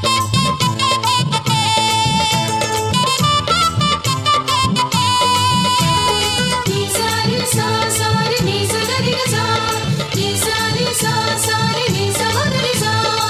నీ సారి సా సారి నీ సగరి సా నీ సారి సా సారి నీ సగరి సా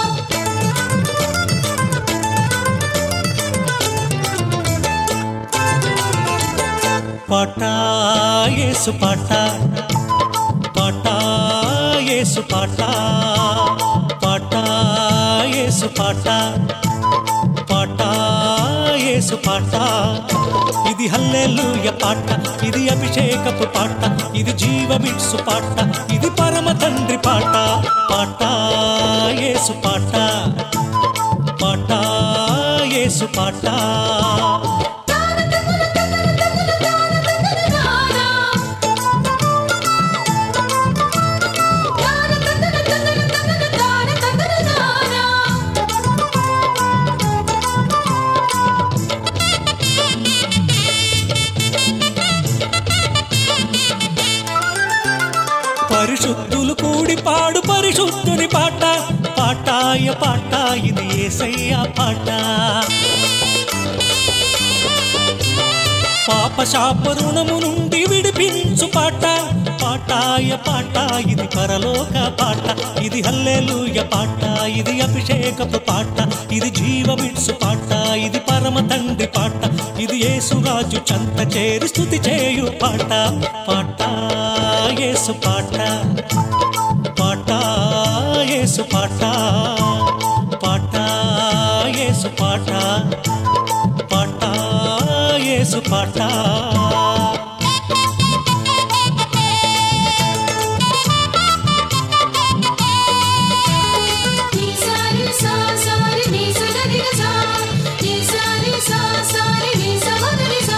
పాట యేసు పాట పాట యేసు పాట పాట యేసు పాట పాట యేసు పాట ఇది హల్లెలూయ పాట ఇది అభిషేకపు పాట ఇది జీవమిట్సు పాట ఇది పరమ తండ్రి పాట పాట యేసు పాట పాట యేసు పాట పరిశుద్ధులు కూడి పాడు పరిశుద్ధుని పాట పాటాయ పాట ఇది ఏసయ్య పాట పాప శాప రుణము నుండి విడిపించు పాట పాటాయ పాట ఇది పరలోక పాట ఇది హల్లెలూయ పాట ఇది అభిషేకపు పాట ఇది జీవమిట్సు పాట ఇది పరమ తండ్రి పాట ఇది యేసురాజు చంత చేరి స్థుతి చేయు పాట పాట యేసు పాట పాట యేసు పాట పాట యేసు పాట పాట యేసు పాట నీ సారి సా సారి నీ సగరి సా నీ సారి సా సారి నీ సగరి సా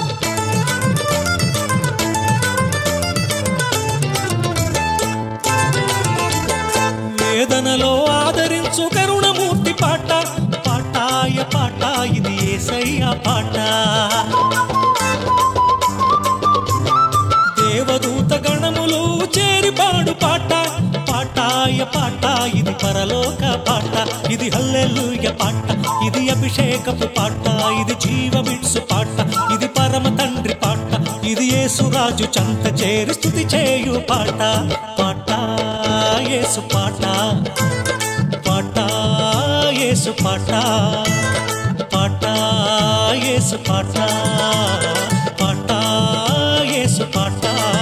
వేదనలో ఆదరించు కరుణమూర్తి పాట పాటాయ పాట ఇది ఏసయ్య పాట దేవదూత గణములు చేరి పాడు పాట పాటాయ పాట ఇది పరలోక పాట ఇది హల్లెలూయ పాట ఇది అభిషేకపు పాట ఇది జీవమిట్సు పాట ఇది పరమ తండ్రి పాట ఇది యేసురాజు చంత చేరి స్థుతి చేయు పాట పాట యేసు పాట పాట యేసు పాట పాట యేసు పాట పాట యేసు పాట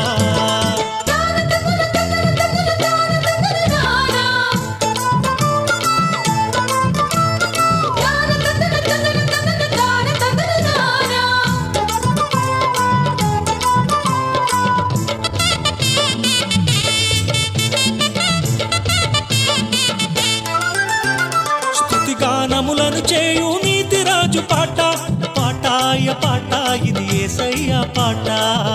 స్తుతి గానములను చేయు నీతి రాజు పాట పాటాయ పాట ఇది ఏసయ్య పాట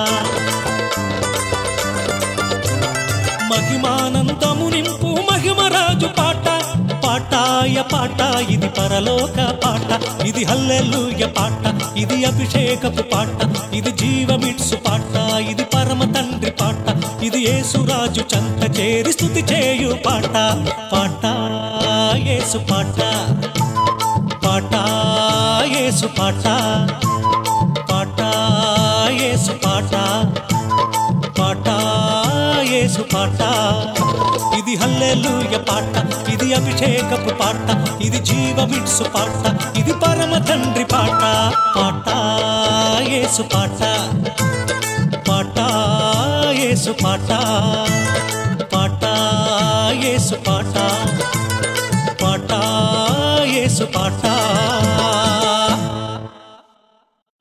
మహిమానందము నింపు మహిమరాజు పాట పాటాయ పాట ఇది పరలోక పాట ఇది హల్లెలూయ పాట ఇది అభిషేకపు పాట ఇది జీవమిట్సు పాట ఇది పరమ తండ్రి పాట ఇది యేసురాజు చంత చేరి స్థుతి చేయు పాట పాట యేసు పాట పాట యేసు పాట పాట యేసు పాట పాట యేసు పాట ఇది హల్లెలూయ పాట ఇది అభిషేకపు పాట ఇది జీవమిట్సు పాట ఇది పరమ తండ్రి పాట పాట యేసు పాట పాట యేసు పాట పాట యేసు పాట పాట యేసు పాట